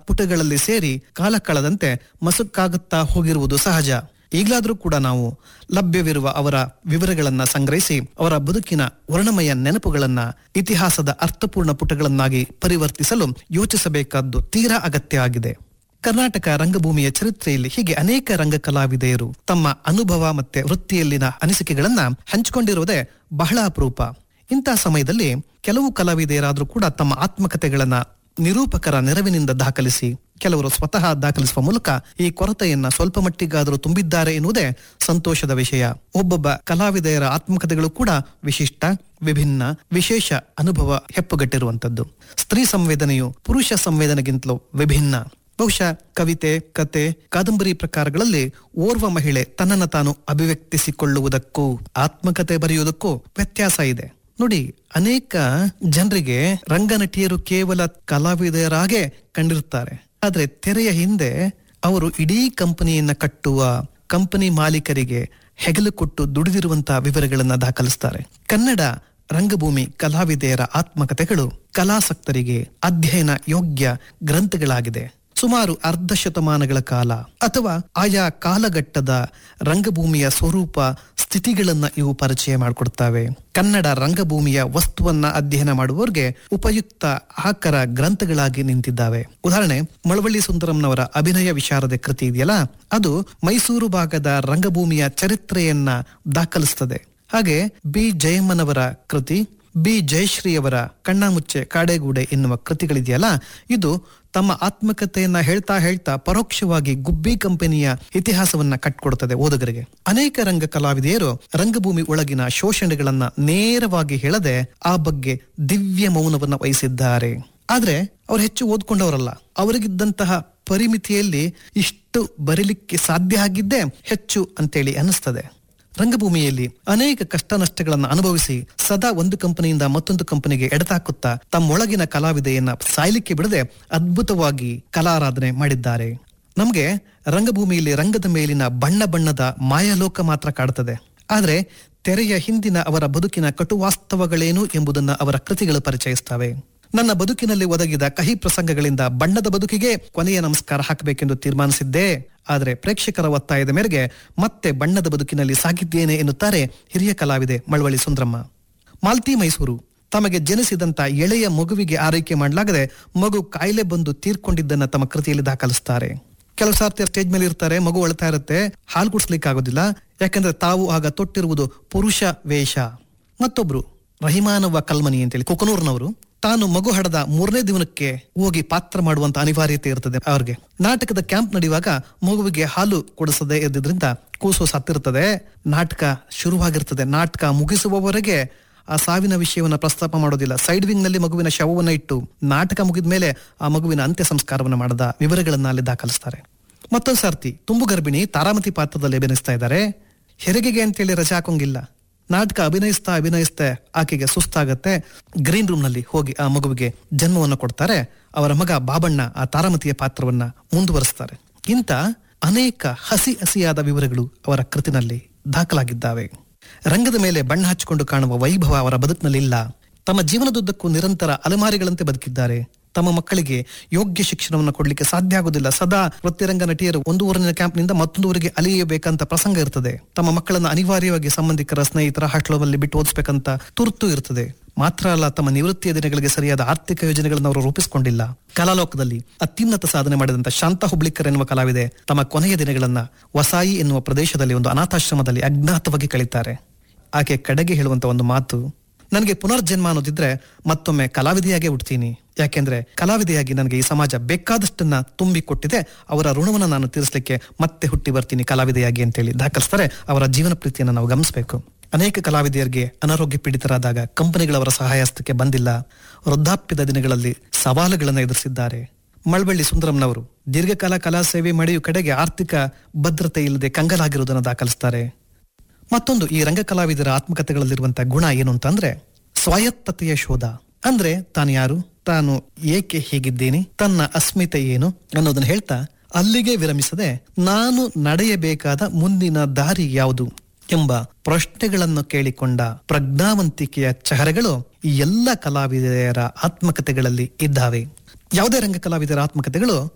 ಪುಟಗಳಲ್ಲಿ ಸೇರಿ ಕಾಲ ಕಳೆದಂತೆ ಮಸುಕಾಗುತ್ತಾ ಹೋಗಿರುವುದು ಸಹಜ ಈಗಲಾದ್ರೂ ಕೂಡ ನಾವು ಲಭ್ಯವಿರುವ ಅವರ ವಿವರಗಳನ್ನ ಸಂಗ್ರಹಿಸಿ ಅವರ ಬದುಕಿನ ವರ್ಣಮಯ ನೆನಪುಗಳನ್ನ ಇತಿಹಾಸದ ಅರ್ಥಪೂರ್ಣ ಪುಟಗಳನ್ನಾಗಿ ಪರಿವರ್ತಿಸಲು ಯೋಚಿಸಬೇಕಾದ್ದು ತೀರಾ ಅಗತ್ಯ ಆಗಿದೆ ಕರ್ನಾಟಕ ರಂಗಭೂಮಿಯ ಚರಿತ್ರೆಯಲ್ಲಿ ಹೀಗೆ ಅನೇಕ ರಂಗ ಕಲಾವಿದೆಯರು ತಮ್ಮ ಅನುಭವ ಮತ್ತೆ ವೃತ್ತಿಯಲ್ಲಿನ ಅನಿಸಿಕೆಗಳನ್ನ ಹಂಚಿಕೊಂಡಿರುವುದೇ ಬಹಳ ಅಪರೂಪ ಇಂತಹ ಸಮಯದಲ್ಲಿ ಕೆಲವು ಕಲಾವಿದೆಯರಾದ್ರೂ ಕೂಡ ತಮ್ಮ ಆತ್ಮಕಥೆಗಳನ್ನ ನಿರೂಪಕರ ನೆರವಿನಿಂದ ದಾಖಲಿಸಿ ಕೆಲವರು ಸ್ವತಃ ದಾಖಲಿಸುವ ಮೂಲಕ ಈ ಕೊರತೆಯನ್ನ ಸ್ವಲ್ಪ ಮಟ್ಟಿಗಾದರೂ ತುಂಬಿದ್ದಾರೆ ಎನ್ನುವುದೇ ಸಂತೋಷದ ವಿಷಯ ಒಬ್ಬೊಬ್ಬ ಕಲಾವಿದೆಯರ ಆತ್ಮಕಥೆಗಳು ಕೂಡ ವಿಶಿಷ್ಟ ವಿಭಿನ್ನ ವಿಶೇಷ ಅನುಭವ ಹೆಪ್ಪುಗಟ್ಟಿರುವಂತದ್ದು ಸ್ತ್ರೀ ಸಂವೇದನೆಯು ಪುರುಷ ಸಂವೇದನೆಗಿಂತಲೂ ವಿಭಿನ್ನ ಬಹುಶಃ ಕವಿತೆ ಕತೆ ಕಾದಂಬರಿ ಪ್ರಕಾರಗಳಲ್ಲಿ ಓರ್ವ ಮಹಿಳೆ ತನ್ನನ್ನು ತಾನು ಅಭಿವ್ಯಕ್ತಿಸಿಕೊಳ್ಳುವುದಕ್ಕೂ ಆತ್ಮಕತೆ ಬರೆಯುವುದಕ್ಕೂ ವ್ಯತ್ಯಾಸ ಇದೆ ನೋಡಿ ಅನೇಕ ಜನರಿಗೆ ರಂಗನಟಿಯರು ಕೇವಲ ಕಲಾವಿದರಾಗೆ ಕಂಡಿರುತ್ತಾರೆ ಆದ್ರೆ ತೆರೆಯ ಹಿಂದೆ ಅವರು ಇಡೀ ಕಂಪನಿಯನ್ನ ಕಟ್ಟುವ ಕಂಪನಿ ಮಾಲೀಕರಿಗೆ ಹೆಗಲು ಕೊಟ್ಟು ದುಡಿದಿರುವಂತಹ ವಿವರಗಳನ್ನ ದಾಖಲಿಸ್ತಾರೆ ಕನ್ನಡ ರಂಗಭೂಮಿ ಕಲಾವಿದೆಯರ ಆತ್ಮಕಥೆಗಳು ಕಲಾಸಕ್ತರಿಗೆ ಅಧ್ಯಯನ ಯೋಗ್ಯ ಗ್ರಂಥಗಳಾಗಿದೆ ಸುಮಾರು ಅರ್ಧ ಶತಮಾನಗಳ ಕಾಲ ಅಥವಾ ಆಯಾ ಕಾಲಘಟ್ಟದ ರಂಗಭೂಮಿಯ ಸ್ವರೂಪ ಸ್ಥಿತಿಗಳನ್ನ ಇವು ಪರಿಚಯ ಮಾಡಿಕೊಡ್ತವೆ ಕನ್ನಡ ರಂಗಭೂಮಿಯ ವಸ್ತುವನ್ನ ಅಧ್ಯಯನ ಮಾಡುವವರಿಗೆ ಉಪಯುಕ್ತ ಆಕರ ಗ್ರಂಥಗಳಾಗಿ ನಿಂತಿದ್ದಾವೆ ಉದಾಹರಣೆ ಮಳವಳ್ಳಿ ಸುಂದರಂನವರ ಅಭಿನಯ ವಿಶಾರದ ಕೃತಿ ಇದೆಯಲ್ಲ ಅದು ಮೈಸೂರು ಭಾಗದ ರಂಗಭೂಮಿಯ ಚರಿತ್ರೆಯನ್ನ ದಾಖಲಿಸ್ತದೆ ಹಾಗೆ ಬಿ ಜಯಮ್ಮನವರ ಕೃತಿ ಬಿ ಜಯಶ್ರೀಯವರ ಕಣ್ಣಾಮುಚ್ಚೆ ಕಾಡೆಗೂಡೆ ಎನ್ನುವ ಕೃತಿಗಳಿದೆಯಲ್ಲ ಇದು ತಮ್ಮ ಆತ್ಮಕಥೆಯನ್ನ ಹೇಳ್ತಾ ಹೇಳ್ತಾ ಪರೋಕ್ಷವಾಗಿ ಗುಬ್ಬಿ ಕಂಪನಿಯ ಇತಿಹಾಸವನ್ನ ಕಟ್ಕೊಡ್ತದೆ ಓದುಗರಿಗೆ ಅನೇಕ ರಂಗ ಕಲಾವಿದೆಯರು ರಂಗಭೂಮಿ ಒಳಗಿನ ಶೋಷಣೆಗಳನ್ನ ನೇರವಾಗಿ ಹೇಳದೆ ಆ ಬಗ್ಗೆ ದಿವ್ಯ ಮೌನವನ್ನ ವಹಿಸಿದ್ದಾರೆ ಆದ್ರೆ ಅವ್ರು ಹೆಚ್ಚು ಓದ್ಕೊಂಡವರಲ್ಲ ಅವರಿಗಿದ್ದಂತಹ ಪರಿಮಿತಿಯಲ್ಲಿ ಇಷ್ಟು ಬರೀಲಿಕ್ಕೆ ಸಾಧ್ಯ ಆಗಿದ್ದೇ ಹೆಚ್ಚು ಅಂತೇಳಿ ಅನಿಸ್ತದೆ ರಂಗಭೂಮಿಯಲ್ಲಿ ಅನೇಕ ಕಷ್ಟ ನಷ್ಟಗಳನ್ನು ಅನುಭವಿಸಿ ಸದಾ ಒಂದು ಕಂಪನಿಯಿಂದ ಮತ್ತೊಂದು ಕಂಪನಿಗೆ ಎಡತಾಕುತ್ತಾ ತಮ್ಮೊಳಗಿನ ಕಲಾವಿದೆಯನ್ನ ಸಾಯ್ಲಿಕ್ಕೆ ಬಿಡದೆ ಅದ್ಭುತವಾಗಿ ಕಲಾರಾಧನೆ ಮಾಡಿದ್ದಾರೆ ನಮಗೆ ರಂಗಭೂಮಿಯಲ್ಲಿ ರಂಗದ ಮೇಲಿನ ಬಣ್ಣ ಬಣ್ಣದ ಮಾಯಾಲೋಕ ಮಾತ್ರ ಕಾಡುತ್ತದೆ ಆದ್ರೆ ತೆರೆಯ ಹಿಂದಿನ ಅವರ ಬದುಕಿನ ಕಟುವಾಸ್ತವಗಳೇನು ಎಂಬುದನ್ನ ಅವರ ಕೃತಿಗಳು ಪರಿಚಯಿಸ್ತವೆ ನನ್ನ ಬದುಕಿನಲ್ಲಿ ಒದಗಿದ ಕಹಿ ಪ್ರಸಂಗಗಳಿಂದ ಬಣ್ಣದ ಬದುಕಿಗೆ ಕೊನೆಯ ನಮಸ್ಕಾರ ಹಾಕಬೇಕೆಂದು ತೀರ್ಮಾನಿಸಿದ್ದೆ ಆದರೆ ಪ್ರೇಕ್ಷಕರ ಒತ್ತಾಯದ ಮೇರೆಗೆ ಮತ್ತೆ ಬಣ್ಣದ ಬದುಕಿನಲ್ಲಿ ಸಾಗಿದ್ದೇನೆ ಎನ್ನುತ್ತಾರೆ ಹಿರಿಯ ಕಲಾವಿದೆ ಮಳವಳ್ಳಿ ಸುಂದ್ರಮ್ಮ ಮಾಲ್ತಿ ಮೈಸೂರು ತಮಗೆ ಜನಿಸಿದಂತ ಎಳೆಯ ಮಗುವಿಗೆ ಆರೈಕೆ ಮಾಡಲಾಗದೆ ಮಗು ಕಾಯಿಲೆ ಬಂದು ತೀರ್ಕೊಂಡಿದ್ದನ್ನ ತಮ್ಮ ಕೃತಿಯಲ್ಲಿ ದಾಖಲಿಸ್ತಾರೆ ಕೆಲವು ಸಾರ್ತಿ ಸ್ಟೇಜ್ ಮೇಲೆ ಇರ್ತಾರೆ ಮಗು ಅಳ್ತಾ ಇರುತ್ತೆ ಹಾಲು ಕುಡಿಸ್ಲಿಕ್ಕೆ ಆಗೋದಿಲ್ಲ ಯಾಕಂದ್ರೆ ತಾವು ಆಗ ತೊಟ್ಟಿರುವುದು ಪುರುಷ ವೇಷ ಮತ್ತೊಬ್ರು ರಹಿಮಾನವ್ವ ಕಲ್ಮನಿ ಅಂತೇಳಿ ಕೊಕನೂರ್ನವರು ತಾನು ಮಗು ಹಡದ ಮೂರನೇ ದಿನಕ್ಕೆ ಹೋಗಿ ಪಾತ್ರ ಮಾಡುವಂತ ಅನಿವಾರ್ಯತೆ ಇರ್ತದೆ ಅವ್ರಿಗೆ ನಾಟಕದ ಕ್ಯಾಂಪ್ ನಡೆಯುವಾಗ ಮಗುವಿಗೆ ಹಾಲು ಕೊಡಿಸದೆ ಇದ್ದಿದ್ರಿಂದ ಕೂಸು ಸತ್ತಿರ್ತದೆ ನಾಟಕ ಶುರುವಾಗಿರ್ತದೆ ನಾಟಕ ಮುಗಿಸುವವರೆಗೆ ಆ ಸಾವಿನ ವಿಷಯವನ್ನ ಪ್ರಸ್ತಾಪ ಮಾಡೋದಿಲ್ಲ ಸೈಡ್ ವಿಂಗ್ ನಲ್ಲಿ ಮಗುವಿನ ಶವವನ್ನ ಇಟ್ಟು ನಾಟಕ ಮುಗಿದ ಮೇಲೆ ಆ ಮಗುವಿನ ಅಂತ್ಯ ಸಂಸ್ಕಾರವನ್ನ ಮಾಡದ ವಿವರಗಳನ್ನ ಅಲ್ಲಿ ದಾಖಲಿಸ್ತಾರೆ ಮತ್ತೊಂದು ಸರ್ತಿ ತುಂಬು ಗರ್ಭಿಣಿ ತಾರಾಮತಿ ಪಾತ್ರದಲ್ಲಿ ಅಭಿನಯಿಸ್ತಾ ಇದ್ದಾರೆ ಹೆರಿಗೆಗೆ ಅಂತೇಳಿ ರಜೆ ಹಾಕೋಂಗಿಲ್ಲ ನಾಟಕ ಅಭಿನಯಿಸ್ತಾ ಅಭಿನಯಿಸ್ತಾ ಆಕೆಗೆ ಸುಸ್ತಾಗತ್ತೆ ಗ್ರೀನ್ ರೂಮ್ ನಲ್ಲಿ ಹೋಗಿ ಆ ಮಗುವಿಗೆ ಜನ್ಮವನ್ನು ಕೊಡ್ತಾರೆ ಅವರ ಮಗ ಬಾಬಣ್ಣ ಆ ತಾರಾಮತಿಯ ಪಾತ್ರವನ್ನ ಮುಂದುವರಿಸ್ತಾರೆ ಇಂಥ ಅನೇಕ ಹಸಿ ಹಸಿಯಾದ ವಿವರಗಳು ಅವರ ಕೃತಿನಲ್ಲಿ ದಾಖಲಾಗಿದ್ದಾವೆ ರಂಗದ ಮೇಲೆ ಬಣ್ಣ ಹಚ್ಚಿಕೊಂಡು ಕಾಣುವ ವೈಭವ ಅವರ ಬದುಕಿನಲ್ಲಿ ಇಲ್ಲ ತಮ್ಮ ಜೀವನದುದ್ದಕ್ಕೂ ನಿರಂತರ ಅಲೆಮಾರಿಗಳಂತೆ ಬದುಕಿದ್ದಾರೆ ತಮ್ಮ ಮಕ್ಕಳಿಗೆ ಯೋಗ್ಯ ಶಿಕ್ಷಣವನ್ನು ಕೊಡ್ಲಿಕ್ಕೆ ಸಾಧ್ಯ ಆಗುದಿಲ್ಲ ಸದಾ ವೃತ್ತಿರಂಗ ನಟಿಯರು ಒಂದು ಊರಿನ ಕ್ಯಾಂಪ್ನಿಂದ ಮತ್ತೊಂದು ಊರಿಗೆ ಅಲಿಯಬೇಕಂತ ಪ್ರಸಂಗ ಇರ್ತದೆ ತಮ್ಮ ಮಕ್ಕಳನ್ನು ಅನಿವಾರ್ಯವಾಗಿ ಸಂಬಂಧಿಕರ ಸ್ನೇಹಿತರ ಹಾಸ್ಟೆಲ್ನಲ್ಲಿ ಬಿಟ್ಟು ಓದಿಸ್ಬೇಕಂತ ತುರ್ತು ಇರ್ತದೆ ಮಾತ್ರ ಅಲ್ಲ ತಮ್ಮ ನಿವೃತ್ತಿಯ ದಿನಗಳಿಗೆ ಸರಿಯಾದ ಆರ್ಥಿಕ ಯೋಜನೆಗಳನ್ನು ಅವರು ರೂಪಿಸಿಕೊಂಡಿಲ್ಲ ಕಲಾಲೋಕದಲ್ಲಿ ಅತ್ಯುನ್ನತ ಸಾಧನೆ ಮಾಡಿದಂತ ಶಾಂತ ಹುಬ್ಳಿಕರ್ ಎನ್ನುವ ಕಲಾವಿದೆ ತಮ್ಮ ಕೊನೆಯ ದಿನಗಳನ್ನ ವಸಾಯಿ ಎನ್ನುವ ಪ್ರದೇಶದಲ್ಲಿ ಒಂದು ಅನಾಥಾಶ್ರಮದಲ್ಲಿ ಅಜ್ಞಾತವಾಗಿ ಕಳೀತಾರೆ ಆಕೆ ಕಡೆಗೆ ಹೇಳುವಂತ ಒಂದು ಮಾತು ನನಗೆ ಪುನರ್ಜನ್ಮ ಅನ್ನೋದಿದ್ರೆ ಮತ್ತೊಮ್ಮೆ ಕಲಾವಿದೆಯಾಗೇ ಹುಡ್ತೀನಿ ಯಾಕೆಂದ್ರೆ ಕಲಾವಿದೆಯಾಗಿ ನನಗೆ ಈ ಸಮಾಜ ಬೇಕಾದಷ್ಟನ್ನ ತುಂಬಿ ಕೊಟ್ಟಿದೆ ಅವರ ಋಣವನ್ನು ನಾನು ತೀರಿಸಲಿಕ್ಕೆ ಮತ್ತೆ ಹುಟ್ಟಿ ಬರ್ತೀನಿ ಕಲಾವಿದೆಯಾಗಿ ಅಂತೇಳಿ ದಾಖಲಿಸ್ತಾರೆ ಅವರ ಜೀವನ ಪ್ರೀತಿಯನ್ನು ನಾವು ಗಮನಿಸಬೇಕು ಅನೇಕ ಕಲಾವಿದೆಯರಿಗೆ ಅನಾರೋಗ್ಯ ಪೀಡಿತರಾದಾಗ ಕಂಪನಿಗಳವರ ಸಹಾಯಹಸ್ತಕ್ಕೆ ಬಂದಿಲ್ಲ ವೃದ್ಧಾಪ್ಯದ ದಿನಗಳಲ್ಲಿ ಸವಾಲುಗಳನ್ನು ಎದುರಿಸಿದ್ದಾರೆ ಮಳವಳ್ಳಿ ಸುಂದರಂನವರು ದೀರ್ಘಕಾಲ ಕಲಾ ಸೇವೆ ಮಾಡಿಯೂ ಕಡೆಗೆ ಆರ್ಥಿಕ ಭದ್ರತೆ ಇಲ್ಲದೆ ಕಂಗಲಾಗಿರುವುದನ್ನು ದಾಖಲಿಸ್ತಾರೆ ಮತ್ತೊಂದು ಈ ರಂಗ ಕಲಾವಿದರ ಆತ್ಮಕಥೆಗಳಲ್ಲಿರುವಂತಹ ಗುಣ ಏನು ಅಂತಂದ್ರೆ ಸ್ವಾಯತ್ತತೆಯ ಶೋಧ ಅಂದ್ರೆ ತಾನು ಯಾರು ತಾನು ಏಕೆ ಹೀಗಿದ್ದೇನೆ ತನ್ನ ಅಸ್ಮಿತೆ ಏನು ಅನ್ನೋದನ್ನ ಹೇಳ್ತಾ ಅಲ್ಲಿಗೆ ವಿರಮಿಸದೆ ನಾನು ನಡೆಯಬೇಕಾದ ಮುಂದಿನ ದಾರಿ ಯಾವುದು ಎಂಬ ಪ್ರಶ್ನೆಗಳನ್ನು ಕೇಳಿಕೊಂಡ ಪ್ರಜ್ಞಾವಂತಿಕೆಯ ಚಹರೆಗಳು ಈ ಎಲ್ಲ ಕಲಾವಿದೆಯರ ಆತ್ಮಕಥೆಗಳಲ್ಲಿ ಇದ್ದಾವೆ ಯಾವುದೇ ರಂಗ ಕಲಾವಿದರ ಆತ್ಮಕಥೆಗಳು